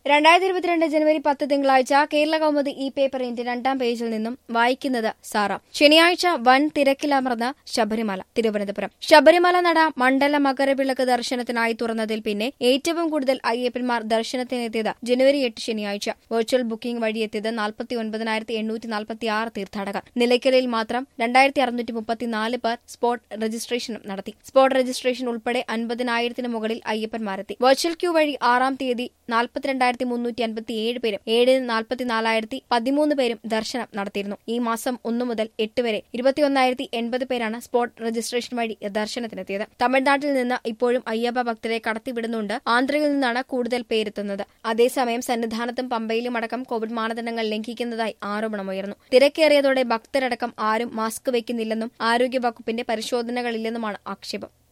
രണ്ടായിരത്തി ഇരുപത്തിരണ്ട് ജനുവരി പത്ത് തിങ്കളാഴ്ച കേരള കൗമുദി ഈ പേപ്പറിന്റെ രണ്ടാം പേജിൽ നിന്നും വായിക്കുന്നത് സാറ ശനിയാഴ്ച വൻ തിരക്കിലമർന്ന ശബരിമല തിരുവനന്തപുരം ശബരിമല നട മണ്ഡല മകരവിളക്ക് ദർശനത്തിനായി തുറന്നതിൽ പിന്നെ ഏറ്റവും കൂടുതൽ അയ്യപ്പന്മാർ ദർശനത്തിനെത്തിയത് ജനുവരി എട്ട് ശനിയാഴ്ച വെർച്വൽ ബുക്കിംഗ് വഴി എത്തിയത് നാൽപ്പത്തി ഒൻപതിനായിരത്തി എണ്ണൂറ്റി നാൽപ്പത്തി ആറ് തീർത്ഥാടകർ നിലയ്ക്കലിൽ മാത്രം രണ്ടായിരത്തി അറുന്നൂറ്റി മുപ്പത്തിനാല് പേർ സ്പോട്ട് രജിസ്ട്രേഷനും നടത്തി സ്പോട്ട് രജിസ്ട്രേഷൻ ഉൾപ്പെടെ അൻപതിനായിരത്തിന് മുകളിൽ അയ്യപ്പന്മാരെത്തി വെർച്വൽ ക്യൂ വഴി ആറാം തീയതി നാൽപ്പത്തിരണ്ടായിരത്തി മുന്നൂറ്റി അൻപത്തിയേഴ് പേരും ഏഴിന് നാൽപ്പത്തിനാലായിരത്തി പതിമൂന്ന് പേരും ദർശനം നടത്തിയിരുന്നു ഈ മാസം ഒന്നു മുതൽ എട്ട് വരെ ഇരുപത്തിയൊന്നായിരത്തി എൺപത് പേരാണ് സ്പോട്ട് രജിസ്ട്രേഷൻ വഴി ദർശനത്തിനെത്തിയത് തമിഴ്നാട്ടിൽ നിന്ന് ഇപ്പോഴും അയ്യപ്പ ഭക്തരെ കടത്തിവിടുന്നുണ്ട് ആന്ധ്രയിൽ നിന്നാണ് കൂടുതൽ പേരെത്തുന്നത് അതേസമയം സന്നിധാനത്തും പമ്പയിലും അടക്കം കോവിഡ് മാനദണ്ഡങ്ങൾ ലംഘിക്കുന്നതായി ആരോപണമുയർന്നു തിരക്കേറിയതോടെ ഭക്തരടക്കം ആരും മാസ്ക് വയ്ക്കുന്നില്ലെന്നും ആരോഗ്യവകുപ്പിന്റെ പരിശോധനകളില്ലെന്നുമാണ് ആക്ഷേപം